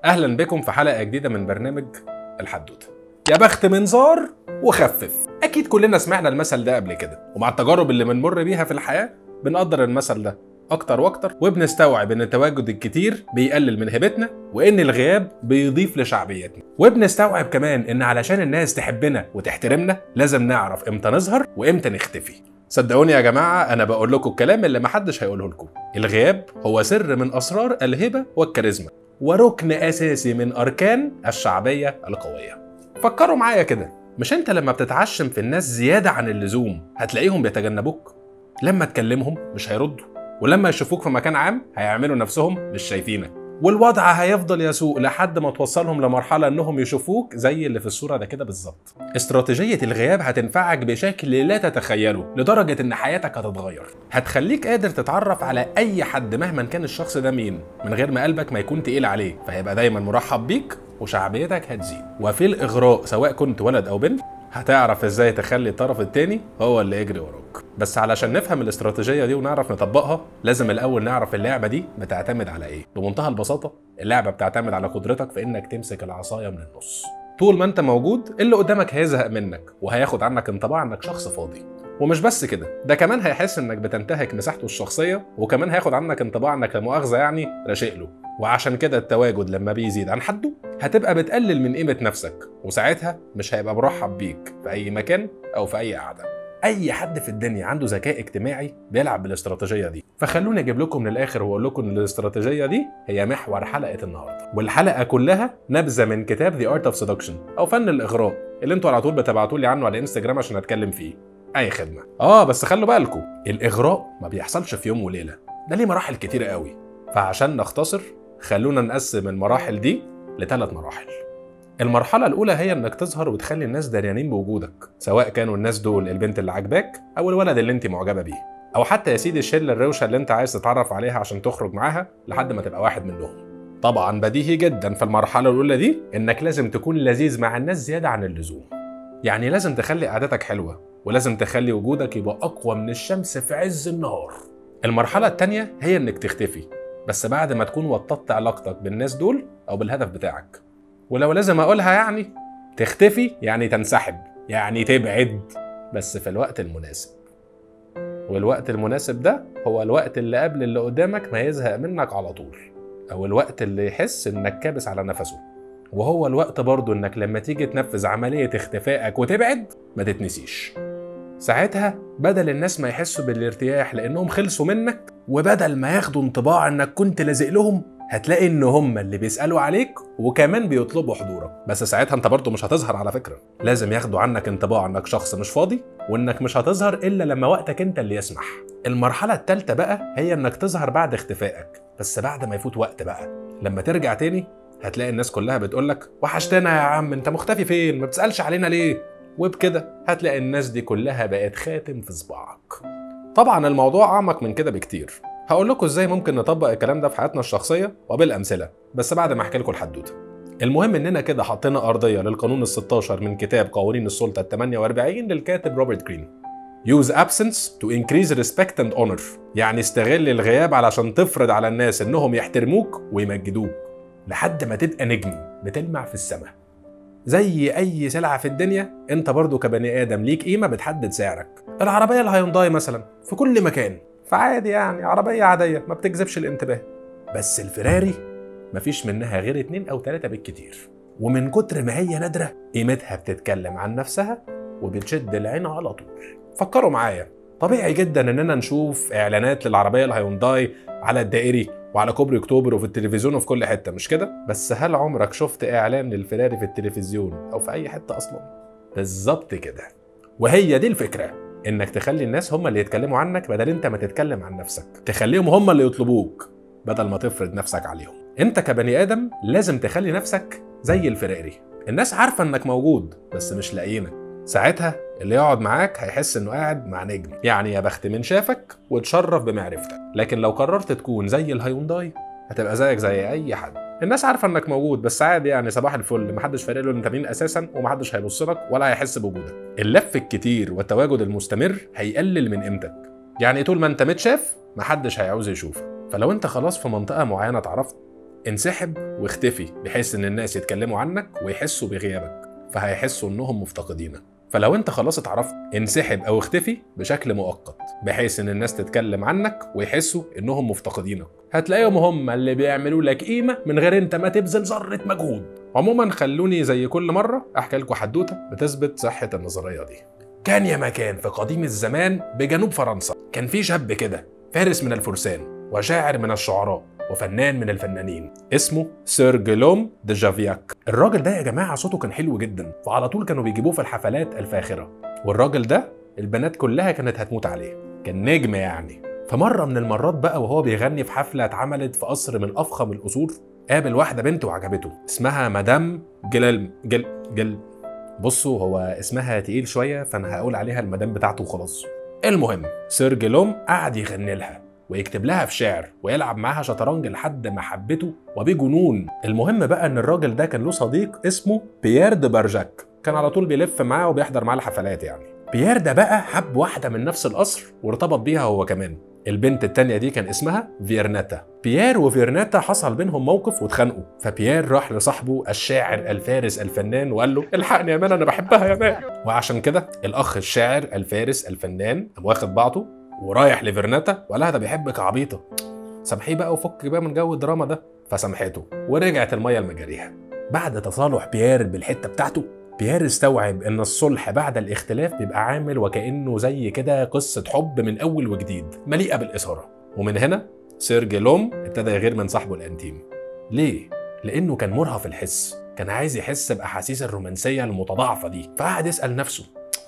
اهلا بكم في حلقه جديده من برنامج الحدوته يا بخت منظار وخفف اكيد كلنا سمعنا المثل ده قبل كده ومع التجارب اللي بنمر بيها في الحياه بنقدر المثل ده اكتر واكتر وبنستوعب ان التواجد الكتير بيقلل من هيبتنا وان الغياب بيضيف لشعبيتنا وبنستوعب كمان ان علشان الناس تحبنا وتحترمنا لازم نعرف امتى نظهر وامتى نختفي صدقوني يا جماعة أنا بقول لكم الكلام اللي محدش هيقوله لكم الغياب هو سر من أسرار الهبة والكاريزما وركن أساسي من أركان الشعبية القوية فكروا معايا كده مش انت لما بتتعشم في الناس زيادة عن اللزوم هتلاقيهم بيتجنبوك لما تكلمهم مش هيردوا ولما يشوفوك في مكان عام هيعملوا نفسهم مش شايفينك والوضع هيفضل يسوء لحد ما توصلهم لمرحلة انهم يشوفوك زي اللي في الصورة ده كده بالظبط استراتيجية الغياب هتنفعك بشكل لا تتخيله لدرجة ان حياتك هتتغير هتخليك قادر تتعرف على اي حد مهما كان الشخص ده مين من غير ما قلبك ما يكون تقيل عليه فهيبقى دايما مرحب بيك وشعبيتك هتزيد وفي الاغراء سواء كنت ولد او بنت هتعرف ازاي تخلي الطرف التاني هو اللي يجري وراك بس علشان نفهم الاستراتيجية دي ونعرف نطبقها لازم الأول نعرف اللعبة دي بتعتمد على إيه بمنتهى البساطة اللعبة بتعتمد على قدرتك في إنك تمسك العصاية من النص طول ما أنت موجود اللي قدامك هيزهق منك وهياخد عنك انطباع إنك شخص فاضي ومش بس كده ده كمان هيحس انك بتنتهك مساحته الشخصيه وكمان هياخد عنك انطباع انك لمؤاخذه يعني راشق له وعشان كده التواجد لما بيزيد عن حده هتبقى بتقلل من قيمه نفسك وساعتها مش هيبقى مرحب بيك في اي مكان او في اي قعده اي حد في الدنيا عنده ذكاء اجتماعي بيلعب بالاستراتيجيه دي فخلوني اجيب لكم من الاخر واقول لكم ان الاستراتيجيه دي هي محور حلقه النهارده والحلقه كلها نبذه من كتاب The Art of Seduction او فن الاغراء اللي انتوا على طول بتبعتوا لي عنه على انستجرام عشان اتكلم فيه اي خدمه اه بس خلوا بالكم الاغراء ما بيحصلش في يوم وليله ده ليه مراحل كتيره قوي فعشان نختصر خلونا نقسم المراحل دي لثلاث مراحل المرحلة الأولى هي إنك تظهر وتخلي الناس داريانين بوجودك، سواء كانوا الناس دول البنت اللي عاجباك أو الولد اللي أنت معجبة بيه، أو حتى يا سيدي الشلة الروشة اللي أنت عايز تتعرف عليها عشان تخرج معاها لحد ما تبقى واحد منهم. طبعا بديهي جدا في المرحلة الأولى دي إنك لازم تكون لذيذ مع الناس زيادة عن اللزوم. يعني لازم تخلي قعدتك حلوة، ولازم تخلي وجودك يبقى أقوى من الشمس في عز النهار. المرحلة التانية هي إنك تختفي، بس بعد ما تكون وطدت علاقتك بالناس دول أو بالهدف بتاعك. ولو لازم اقولها يعني تختفي يعني تنسحب يعني تبعد بس في الوقت المناسب والوقت المناسب ده هو الوقت اللي قبل اللي قدامك ما يزهق منك على طول او الوقت اللي يحس انك كابس على نفسه وهو الوقت برضه انك لما تيجي تنفذ عملية اختفائك وتبعد ما تتنسيش ساعتها بدل الناس ما يحسوا بالارتياح لانهم خلصوا منك وبدل ما ياخدوا انطباع انك كنت لازق لهم هتلاقي ان هم اللي بيسالوا عليك وكمان بيطلبوا حضورك بس ساعتها انت برضه مش هتظهر على فكره لازم ياخدوا عنك انطباع انك شخص مش فاضي وانك مش هتظهر الا لما وقتك انت اللي يسمح المرحله الثالثه بقى هي انك تظهر بعد اختفائك بس بعد ما يفوت وقت بقى لما ترجع تاني هتلاقي الناس كلها بتقولك وحشتنا يا عم انت مختفي فين ما بتسالش علينا ليه وبكده هتلاقي الناس دي كلها بقت خاتم في صباعك طبعا الموضوع اعمق من كده بكتير هقول لكم ازاي ممكن نطبق الكلام ده في حياتنا الشخصيه وبالامثله بس بعد ما احكي لكم الحدوته المهم اننا كده حطينا ارضيه للقانون ال 16 من كتاب قوانين السلطه ال 48 للكاتب روبرت جرين Use absence to increase respect and honor يعني استغل الغياب علشان تفرض على الناس انهم يحترموك ويمجدوك لحد ما تبقى نجم بتلمع في السماء زي اي سلعه في الدنيا انت برضو كبني ادم ليك قيمه بتحدد سعرك العربيه الهيونداي مثلا في كل مكان فعادي يعني عربية عادية ما بتجذبش الانتباه بس الفراري مفيش منها غير اتنين أو تلاتة بالكتير ومن كتر ما هي نادرة قيمتها بتتكلم عن نفسها وبتشد العين على طول فكروا معايا طبيعي جدا اننا نشوف اعلانات للعربيه الهيونداي على الدائري وعلى كوبري اكتوبر وفي التلفزيون وفي كل حته مش كده بس هل عمرك شفت اعلان للفراري في التلفزيون او في اي حته اصلا بالظبط كده وهي دي الفكره انك تخلي الناس هم اللي يتكلموا عنك بدل انت ما تتكلم عن نفسك تخليهم هم اللي يطلبوك بدل ما تفرض نفسك عليهم انت كبني ادم لازم تخلي نفسك زي الفراري الناس عارفه انك موجود بس مش لاقيينك ساعتها اللي يقعد معاك هيحس انه قاعد مع نجم يعني يا بخت من شافك وتشرف بمعرفتك لكن لو قررت تكون زي الهيونداي هتبقى زيك زي اي حد الناس عارفه انك موجود بس عادي يعني صباح الفل محدش فارق له انت مين اساسا ومحدش هيبص لك ولا هيحس بوجودك اللف الكتير والتواجد المستمر هيقلل من قيمتك يعني طول ما انت متشاف محدش هيعوز يشوفك فلو انت خلاص في منطقه معينه اتعرفت انسحب واختفي بحيث ان الناس يتكلموا عنك ويحسوا بغيابك فهيحسوا انهم مفتقدينك فلو انت خلاص اتعرفت انسحب او اختفي بشكل مؤقت بحيث ان الناس تتكلم عنك ويحسوا انهم مفتقدينك هتلاقيهم هم اللي بيعملوا لك قيمه من غير انت ما تبذل ذره مجهود عموما خلوني زي كل مره احكي لكم حدوته بتثبت صحه النظريه دي كان يا مكان في قديم الزمان بجنوب فرنسا كان في شاب كده فارس من الفرسان وشاعر من الشعراء وفنان من الفنانين اسمه سير جيلوم دي جافياك الراجل ده يا جماعه صوته كان حلو جدا فعلى طول كانوا بيجيبوه في الحفلات الفاخره والراجل ده البنات كلها كانت هتموت عليه كان نجم يعني فمره من المرات بقى وهو بيغني في حفله اتعملت في قصر من افخم القصور قابل واحده بنت وعجبته اسمها مدام جلال جل جل بصوا هو اسمها تقيل شويه فانا هقول عليها المدام بتاعته وخلاص المهم سير جيلوم قعد يغني لها ويكتب لها في شعر ويلعب معاها شطرنج لحد ما حبته وبجنون المهم بقى ان الراجل ده كان له صديق اسمه بيير دي بارجاك كان على طول بيلف معاه وبيحضر معاه الحفلات يعني بيير ده بقى حب واحده من نفس القصر وارتبط بيها هو كمان البنت التانية دي كان اسمها فيرناتا بيير وفيرناتا حصل بينهم موقف واتخانقوا فبيير راح لصاحبه الشاعر الفارس الفنان وقال له الحقني يا مان انا بحبها يا مان وعشان كده الاخ الشاعر الفارس الفنان قام واخد بعضه ورايح لفيرناتا وقال لها ده بيحبك يا عبيطه سامحيه بقى وفك بقى من جو الدراما ده فسامحته ورجعت الميه لمجاريها بعد تصالح بيير بالحته بتاعته بيير استوعب ان الصلح بعد الاختلاف بيبقى عامل وكانه زي كده قصه حب من اول وجديد مليئه بالاثاره ومن هنا سير جيلوم ابتدى يغير من صاحبه الانتيم ليه لانه كان مرهف الحس كان عايز يحس باحاسيس الرومانسيه المتضاعفه دي فقعد يسال نفسه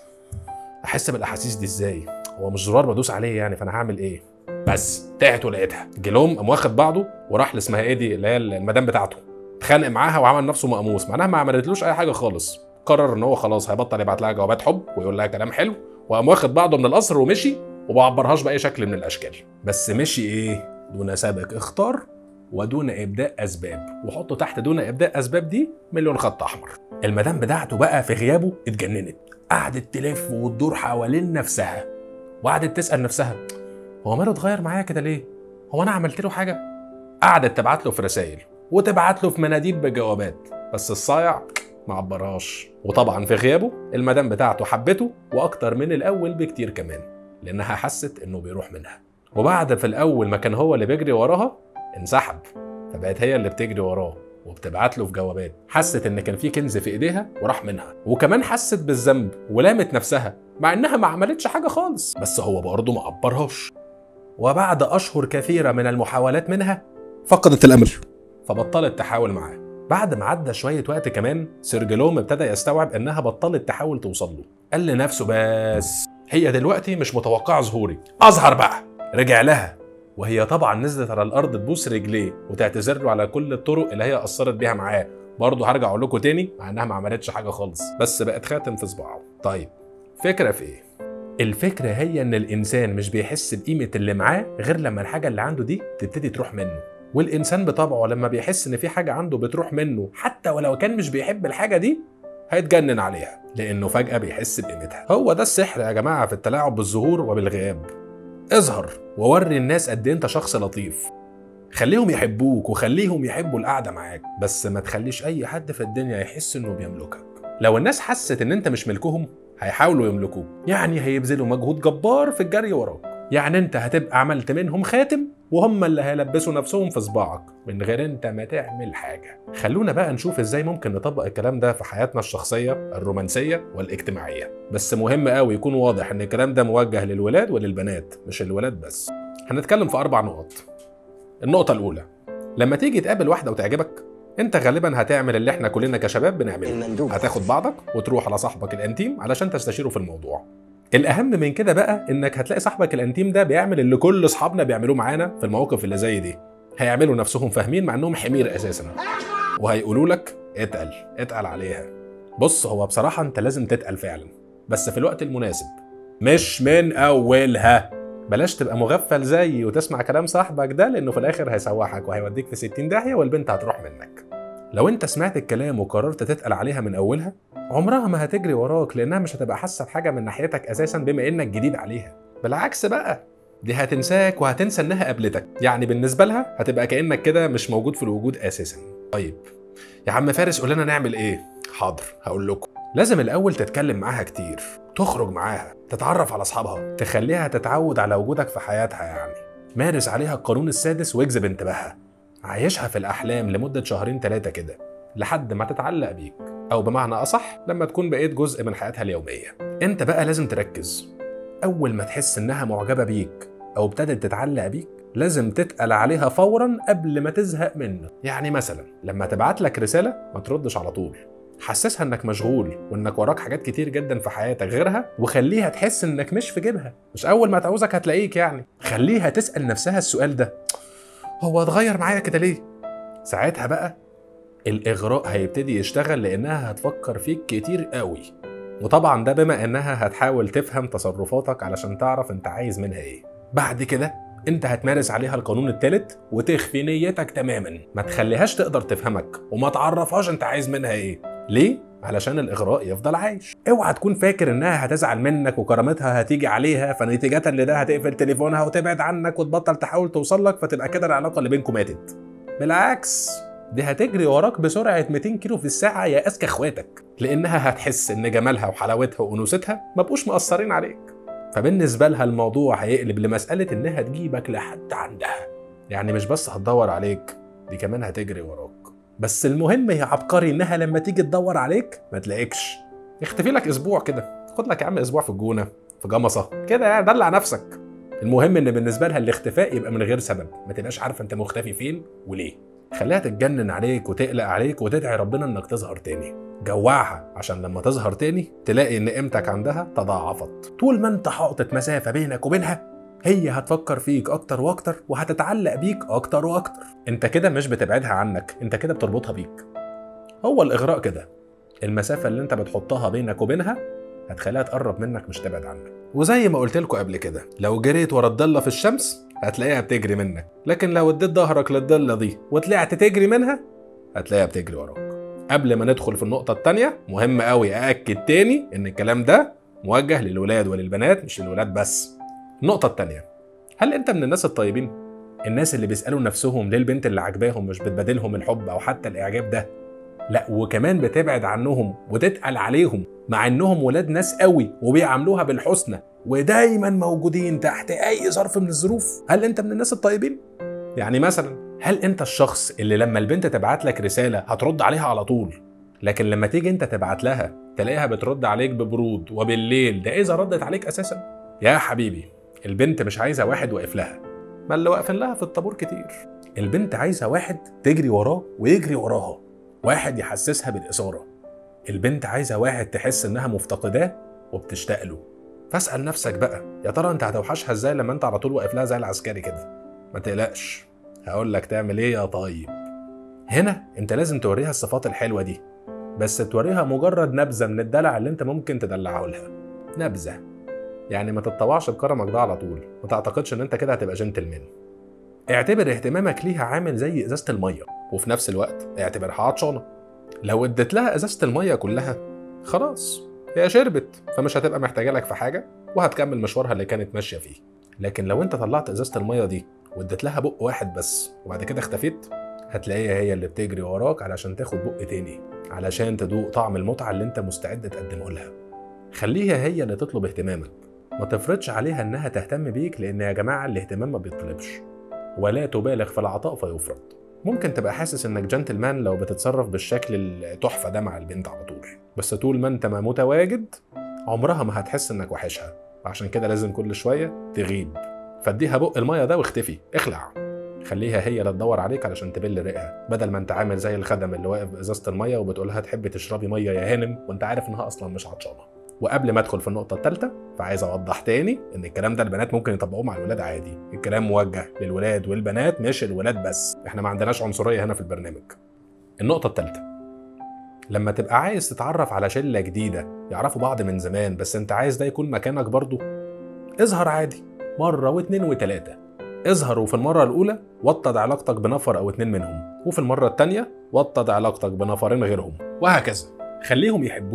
احس بالاحاسيس دي ازاي هو مش زرار بدوس عليه يعني فانا هعمل ايه بس تاهت ولقيتها جيلوم قام واخد بعضه وراح اللي اسمها ايه دي اللي هي المدام بتاعته اتخانق معاها وعمل نفسه مقموص معناها ما عملتلوش اي حاجه خالص قرر ان هو خلاص هيبطل يبعت لها جوابات حب ويقول لها كلام حلو وقام واخد بعضه من القصر ومشي وما عبرهاش باي شكل من الاشكال بس مشي ايه دون سابق اختار ودون ابداء اسباب وحطوا تحت دون ابداء اسباب دي مليون خط احمر المدام بتاعته بقى في غيابه اتجننت قعدت تلف وتدور حوالين نفسها وقعدت تسال نفسها هو ماله اتغير معايا كده ليه هو انا عملت له حاجه قعدت تبعت له في رسائل وتبعت له في مناديب بجوابات بس الصايع ما عبرهاش وطبعا في غيابه المدام بتاعته حبته واكتر من الاول بكتير كمان لانها حست انه بيروح منها وبعد في الاول ما كان هو اللي بيجري وراها انسحب فبقت هي اللي بتجري وراه وبتبعت له في جوابات حست ان كان في كنز في ايديها وراح منها وكمان حست بالذنب ولامت نفسها مع انها ما عملتش حاجه خالص بس هو برضه ما عبرهاش وبعد اشهر كثيره من المحاولات منها فقدت الامل فبطلت تحاول معاه بعد ما عدى شوية وقت كمان سيرجلوم ابتدى يستوعب انها بطلت تحاول توصل له قال لنفسه بس هي دلوقتي مش متوقعة ظهوري اظهر بقى رجع لها وهي طبعا نزلت على الارض تبوس رجليه وتعتذر له على كل الطرق اللي هي اثرت بيها معاه برضه هرجع اقول لكم تاني مع انها ما عملتش حاجه خالص بس بقت خاتم في صباعه طيب فكره في ايه الفكره هي ان الانسان مش بيحس بقيمه اللي معاه غير لما الحاجه اللي عنده دي تبتدي تروح منه والانسان بطبعه لما بيحس ان في حاجه عنده بتروح منه حتى ولو كان مش بيحب الحاجه دي هيتجنن عليها لانه فجاه بيحس بقيمتها هو ده السحر يا جماعه في التلاعب بالظهور وبالغياب اظهر ووري الناس قد إيه انت شخص لطيف خليهم يحبوك وخليهم يحبوا القعده معاك بس ما تخليش اي حد في الدنيا يحس انه بيملكك لو الناس حست ان انت مش ملكهم هيحاولوا يملكوك يعني هيبذلوا مجهود جبار في الجري وراك يعني انت هتبقى عملت منهم خاتم وهم اللي هيلبسوا نفسهم في صباعك من غير انت ما تعمل حاجه خلونا بقى نشوف ازاي ممكن نطبق الكلام ده في حياتنا الشخصيه الرومانسيه والاجتماعيه بس مهم قوي يكون واضح ان الكلام ده موجه للولاد وللبنات مش الولاد بس هنتكلم في اربع نقط النقطه الاولى لما تيجي تقابل واحده وتعجبك انت غالبا هتعمل اللي احنا كلنا كشباب بنعمله المندوب هتاخد بعضك وتروح على صاحبك الانتيم علشان تستشيره في الموضوع الاهم من كده بقى انك هتلاقي صاحبك الانتيم ده بيعمل اللي كل اصحابنا بيعملوه معانا في المواقف اللي زي دي هيعملوا نفسهم فاهمين مع انهم حمير اساسا وهيقولوا لك اتقل اتقل عليها بص هو بصراحه انت لازم تتقل فعلا بس في الوقت المناسب مش من اولها بلاش تبقى مغفل زيي وتسمع كلام صاحبك ده لانه في الاخر هيسوحك وهيوديك في 60 داهيه والبنت هتروح منك لو انت سمعت الكلام وقررت تتقل عليها من اولها عمرها ما هتجري وراك لانها مش هتبقى حاسه بحاجه من ناحيتك اساسا بما انك جديد عليها بالعكس بقى دي هتنساك وهتنسى انها قابلتك يعني بالنسبه لها هتبقى كانك كده مش موجود في الوجود اساسا طيب يا عم فارس قول لنا نعمل ايه حاضر هقول لكم لازم الاول تتكلم معاها كتير تخرج معاها تتعرف على اصحابها تخليها تتعود على وجودك في حياتها يعني مارس عليها القانون السادس واجذب انتباهها عايشها في الاحلام لمده شهرين ثلاثه كده لحد ما تتعلق بيك او بمعنى اصح لما تكون بقيت جزء من حياتها اليوميه انت بقى لازم تركز اول ما تحس انها معجبه بيك او ابتدت تتعلق بيك لازم تتقل عليها فورا قبل ما تزهق منه يعني مثلا لما تبعت لك رساله ما تردش على طول حسسها انك مشغول وانك وراك حاجات كتير جدا في حياتك غيرها وخليها تحس انك مش في جيبها مش اول ما تعوزك هتلاقيك يعني خليها تسال نفسها السؤال ده هو اتغير معايا كده ليه ساعتها بقى الاغراء هيبتدي يشتغل لانها هتفكر فيك كتير قوي وطبعا ده بما انها هتحاول تفهم تصرفاتك علشان تعرف انت عايز منها ايه بعد كده انت هتمارس عليها القانون الثالث وتخفي نيتك تماما ما تخليهاش تقدر تفهمك وما تعرفهاش انت عايز منها ايه ليه علشان الاغراء يفضل عايش اوعى تكون فاكر انها هتزعل منك وكرامتها هتيجي عليها فنتيجه لده هتقفل تليفونها وتبعد عنك وتبطل تحاول توصل لك فتبقى كده العلاقه اللي بينكم ماتت بالعكس دي هتجري وراك بسرعة 200 كيلو في الساعة يا أذكى إخواتك لأنها هتحس إن جمالها وحلاوتها وأنوثتها ما بقوش مقصرين عليك فبالنسبة لها الموضوع هيقلب لمسألة إنها تجيبك لحد عندها يعني مش بس هتدور عليك دي كمان هتجري وراك بس المهم يا عبقري إنها لما تيجي تدور عليك ما تلاقيكش يختفي لك أسبوع كده خد لك يا عم أسبوع في الجونة في جمصة كده يعني دلع نفسك المهم إن بالنسبة لها الاختفاء يبقى من غير سبب ما تبقاش عارفة أنت مختفي فين وليه خليها تتجنن عليك وتقلق عليك وتدعي ربنا انك تظهر تاني جوعها عشان لما تظهر تاني تلاقي ان قيمتك عندها تضاعفت طول ما انت حاطط مسافه بينك وبينها هي هتفكر فيك اكتر واكتر وهتتعلق بيك اكتر واكتر انت كده مش بتبعدها عنك انت كده بتربطها بيك هو الاغراء كده المسافه اللي انت بتحطها بينك وبينها هتخليها تقرب منك مش تبعد عنك وزي ما قلت لكم قبل كده لو جريت ورا الضله في الشمس هتلاقيها بتجري منك لكن لو اديت ظهرك للضله دي وطلعت تجري منها هتلاقيها بتجري وراك قبل ما ندخل في النقطة التانية مهم قوي أأكد تاني إن الكلام ده موجه للولاد وللبنات مش للولاد بس النقطة التانية هل أنت من الناس الطيبين؟ الناس اللي بيسألوا نفسهم ليه البنت اللي عاجباهم مش بتبادلهم الحب أو حتى الإعجاب ده لا وكمان بتبعد عنهم وتتقل عليهم مع انهم ولاد ناس قوي وبيعاملوها بالحسنى ودايما موجودين تحت اي ظرف من الظروف هل انت من الناس الطيبين يعني مثلا هل انت الشخص اللي لما البنت تبعت لك رساله هترد عليها على طول لكن لما تيجي انت تبعت لها تلاقيها بترد عليك ببرود وبالليل ده اذا ردت عليك اساسا يا حبيبي البنت مش عايزه واحد واقف لها ما اللي واقفين لها في الطابور كتير البنت عايزه واحد تجري وراه ويجري وراها واحد يحسسها بالإثارة البنت عايزة واحد تحس إنها مفتقداه وبتشتاق له فاسأل نفسك بقى يا ترى أنت هتوحشها إزاي لما أنت على طول واقف لها زي العسكري كده ما تقلقش هقول لك تعمل إيه يا طيب هنا أنت لازم توريها الصفات الحلوة دي بس توريها مجرد نبذة من الدلع اللي أنت ممكن تدلعه لها نبذة يعني ما تتطوعش بكرمك ده على طول ما تعتقدش ان انت كده هتبقى جنتلمان اعتبر اهتمامك ليها عامل زي ازازه الميه وفي نفس الوقت اعتبرها عطشانه لو اديت لها ازازه الميه كلها خلاص هي شربت فمش هتبقى محتاجه لك في حاجه وهتكمل مشوارها اللي كانت ماشيه فيه لكن لو انت طلعت ازازه الميه دي واديت لها بق واحد بس وبعد كده اختفيت هتلاقيها هي اللي بتجري وراك علشان تاخد بق تاني علشان تدوق طعم المتعه اللي انت مستعد تقدمه لها خليها هي اللي تطلب اهتمامك ما تفرضش عليها انها تهتم بيك لان يا جماعه الاهتمام ما بيطلبش ولا تبالغ في العطاء فيفرض ممكن تبقى حاسس انك جنتلمان لو بتتصرف بالشكل التحفه ده مع البنت على طول بس طول ما انت ما متواجد عمرها ما هتحس انك وحشها عشان كده لازم كل شويه تغيب فاديها بق الميه ده واختفي اخلع خليها هي اللي تدور عليك علشان تبل ريقها بدل ما انت عامل زي الخدم اللي واقف بازازه الميه وبتقولها تحبي تشربي ميه يا هانم وانت عارف انها اصلا مش عطشانه وقبل ما ادخل في النقطة الثالثة فعايز اوضح تاني ان الكلام ده البنات ممكن يطبقوه مع الولاد عادي، الكلام موجه للولاد والبنات مش الولاد بس، احنا ما عندناش عنصرية هنا في البرنامج. النقطة الثالثة لما تبقى عايز تتعرف على شلة جديدة يعرفوا بعض من زمان بس انت عايز ده يكون مكانك برضو اظهر عادي مرة واتنين وتلاتة اظهر وفي المرة الأولى وطد علاقتك بنفر أو اتنين منهم وفي المرة التانية وطد علاقتك بنفرين غيرهم وهكذا خليهم يحبوك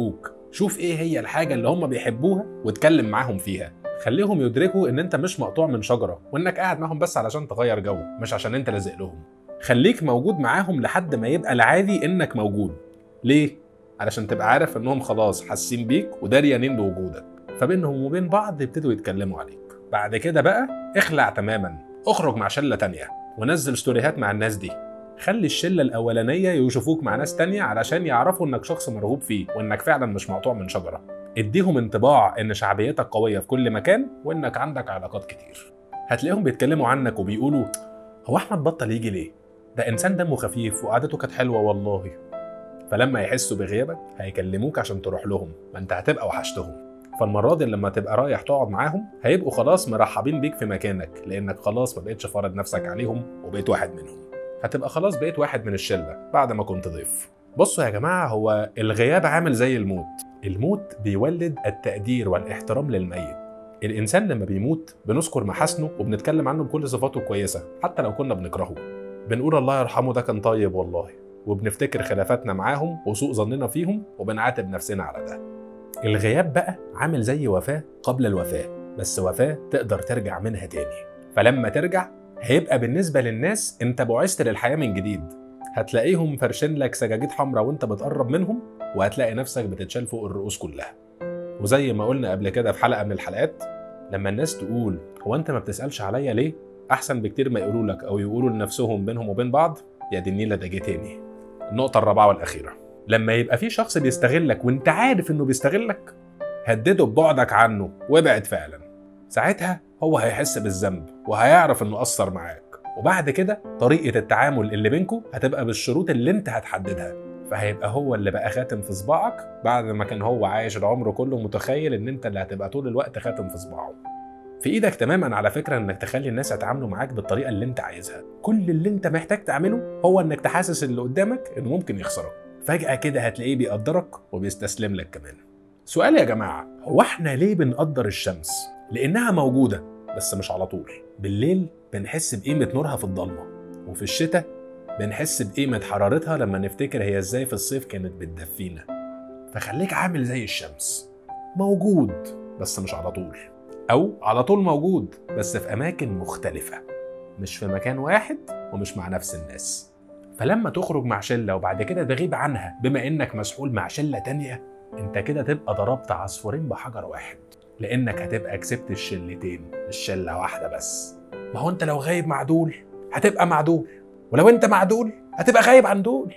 شوف ايه هي الحاجه اللي هم بيحبوها واتكلم معاهم فيها خليهم يدركوا ان انت مش مقطوع من شجره وانك قاعد معاهم بس علشان تغير جو مش عشان انت لازق لهم خليك موجود معاهم لحد ما يبقى العادي انك موجود ليه علشان تبقى عارف انهم خلاص حاسين بيك وداريانين بوجودك فبينهم وبين بعض يبتدوا يتكلموا عليك بعد كده بقى اخلع تماما اخرج مع شله تانية ونزل ستوريهات مع الناس دي خلي الشله الاولانيه يشوفوك مع ناس تانية علشان يعرفوا انك شخص مرغوب فيه وانك فعلا مش مقطوع من شجره اديهم انطباع ان شعبيتك قويه في كل مكان وانك عندك علاقات كتير هتلاقيهم بيتكلموا عنك وبيقولوا هو احمد بطل يجي ليه ده انسان دمه خفيف وقعدته كانت حلوه والله فلما يحسوا بغيابك هيكلموك عشان تروح لهم ما انت هتبقى وحشتهم فالمرة دي لما تبقى رايح تقعد معاهم هيبقوا خلاص مرحبين بيك في مكانك لانك خلاص ما بقتش فارض نفسك عليهم وبقيت واحد منهم هتبقى خلاص بقيت واحد من الشلة بعد ما كنت ضيف بصوا يا جماعة هو الغياب عامل زي الموت الموت بيولد التقدير والاحترام للميت الإنسان لما بيموت بنذكر محاسنه وبنتكلم عنه بكل صفاته كويسة حتى لو كنا بنكرهه بنقول الله يرحمه ده كان طيب والله وبنفتكر خلافاتنا معاهم وسوء ظننا فيهم وبنعاتب نفسنا على ده الغياب بقى عامل زي وفاة قبل الوفاة بس وفاة تقدر ترجع منها تاني فلما ترجع هيبقى بالنسبة للناس انت بعثت للحياة من جديد هتلاقيهم فرشين لك سجاجيد حمراء وانت بتقرب منهم وهتلاقي نفسك بتتشال فوق الرؤوس كلها وزي ما قلنا قبل كده في حلقة من الحلقات لما الناس تقول هو انت ما بتسألش عليا ليه احسن بكتير ما يقولوا لك او يقولوا لنفسهم بينهم وبين بعض يا دي النيلة ده جه تاني النقطة الرابعة والأخيرة لما يبقى في شخص بيستغلك وانت عارف انه بيستغلك هدده ببعدك عنه وابعد فعلا ساعتها هو هيحس بالذنب وهيعرف انه قصر معاك وبعد كده طريقة التعامل اللي بينكم هتبقى بالشروط اللي انت هتحددها فهيبقى هو اللي بقى خاتم في صباعك بعد ما كان هو عايش العمر كله متخيل ان انت اللي هتبقى طول الوقت خاتم في صباعه في ايدك تماما على فكره انك تخلي الناس يتعاملوا معاك بالطريقه اللي انت عايزها كل اللي انت محتاج تعمله هو انك تحسس اللي قدامك انه ممكن يخسرك فجاه كده هتلاقيه بيقدرك وبيستسلم لك كمان سؤال يا جماعه هو احنا ليه بنقدر الشمس لانها موجوده بس مش على طول بالليل بنحس بقيمه نورها في الضلمه وفي الشتاء بنحس بقيمه حرارتها لما نفتكر هي ازاي في الصيف كانت بتدفينا فخليك عامل زي الشمس موجود بس مش على طول أو على طول موجود بس في أماكن مختلفة مش في مكان واحد ومش مع نفس الناس فلما تخرج مع شلة وبعد كده تغيب عنها بما إنك مسحول مع شلة تانية أنت كده تبقى ضربت عصفورين بحجر واحد لأنك هتبقى كسبت الشلتين مش شلة واحدة بس ما هو أنت لو غايب مع دول هتبقى مع دول ولو أنت مع دول هتبقى غايب عن دول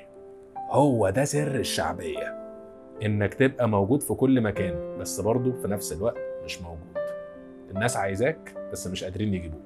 هو ده سر الشعبية إنك تبقى موجود في كل مكان بس برضه في نفس الوقت مش موجود الناس عايزاك بس مش قادرين يجيبوك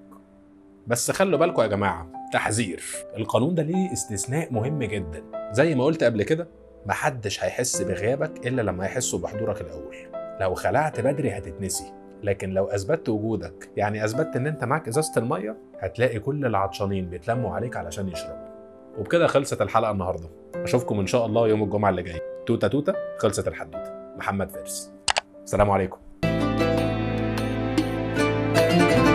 بس خلوا بالكم يا جماعه تحذير القانون ده ليه استثناء مهم جدا زي ما قلت قبل كده محدش هيحس بغيابك الا لما يحسوا بحضورك الاول لو خلعت بدري هتتنسي لكن لو اثبتت وجودك يعني اثبتت ان انت معاك ازازه الميه هتلاقي كل العطشانين بيتلموا عليك علشان يشربوا وبكده خلصت الحلقه النهارده اشوفكم ان شاء الله يوم الجمعه اللي جاي توته توته خلصت الحدوته محمد فارس السلام عليكم thank you